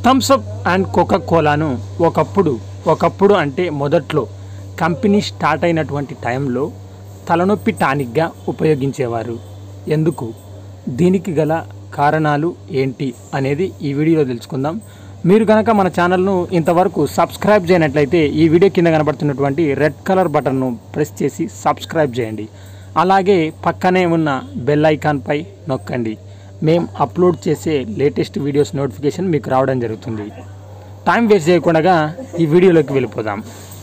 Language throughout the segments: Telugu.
థమ్సప్ అండ్ కోకా కోలాను ఒకప్పుడు ఒకప్పుడు అంటే మొదట్లో కంపెనీ స్టార్ట్ అయినటువంటి టైంలో తలనొప్పి టానిక్గా ఉపయోగించేవారు ఎందుకు దీనికి గల కారణాలు ఏంటి అనేది ఈ వీడియోలో తెలుసుకుందాం మీరు కనుక మన ఛానల్ను ఇంతవరకు సబ్స్క్రైబ్ చేయనట్లయితే ఈ వీడియో కింద కనబడుతున్నటువంటి రెడ్ కలర్ బటన్ను ప్రెస్ చేసి సబ్స్క్రైబ్ చేయండి అలాగే పక్కనే ఉన్న బెల్ ఐకాన్పై నొక్కండి మేము అప్లోడ్ చేసే లేటెస్ట్ వీడియోస్ నోటిఫికేషన్ మీకు రావడం జరుగుతుంది టైం వేస్ట్ చేయకుండా ఈ వీడియోలోకి వెళ్ళిపోదాం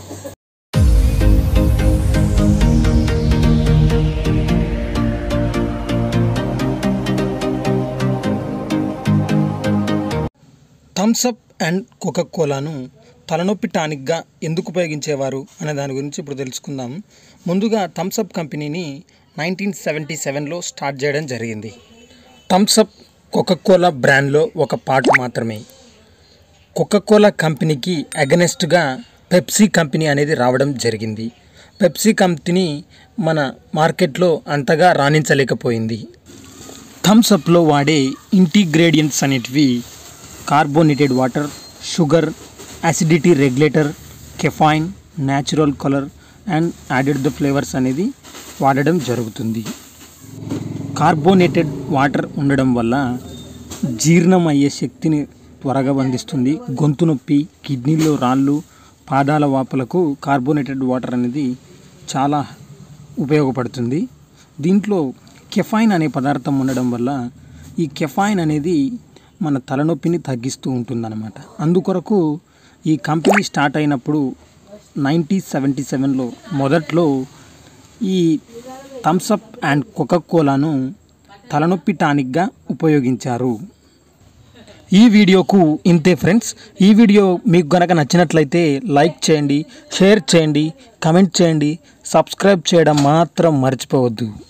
థమ్సప్ అండ్ కోకా కోలాను తలనొప్పి టానిక్గా ఎందుకు ఉపయోగించేవారు అనే దాని గురించి ఇప్పుడు తెలుసుకుందాం ముందుగా థమ్సప్ కంపెనీని నైన్టీన్ సెవెంటీ సెవెన్లో స్టార్ట్ చేయడం జరిగింది థమ్సప్ కోలా బ్రాండ్లో ఒక పార్ట్ మాత్రమే కోలా కంపెనీకి అగనెస్ట్గా పెప్సీ కంపెనీ అనేది రావడం జరిగింది పెప్సీ కంపెనీ మన మార్కెట్లో అంతగా రాణించలేకపోయింది థమ్సప్లో వాడే ఇంటిగ్రేడియంట్స్ అనేటివి carbonated water sugar acidity regulator caffeine natural colour and added the flavours అనేది వాడడం జరుగుతుంది కార్బోనేటెడ్ వాటర్ ఉండడం వల్ల జీర్ణం అయ్యే శక్తిని త్వరగా అందిస్తుంది గొంతు నొప్పి కిడ్నీలో రాళ్ళు పాదాల వాపులకు కార్బోనేటెడ్ వాటర్ అనేది చాలా ఉపయోగపడుతుంది దీంట్లో కెఫైన్ అనే పదార్థం ఉండడం వల్ల ఈ కెఫైన్ అనేది మన తలనొప్పిని తగ్గిస్తూ ఉంటుందన్నమాట అందుకొరకు ఈ కంపెనీ స్టార్ట్ అయినప్పుడు నైన్టీన్ సెవెంటీ సెవెన్లో మొదట్లో ఈ థమ్సప్ అండ్ కోలాను తలనొప్పి టానిక్గా ఉపయోగించారు ఈ వీడియోకు ఇంతే ఫ్రెండ్స్ ఈ వీడియో మీకు గనక నచ్చినట్లయితే లైక్ చేయండి షేర్ చేయండి కమెంట్ చేయండి సబ్స్క్రైబ్ చేయడం మాత్రం మర్చిపోవద్దు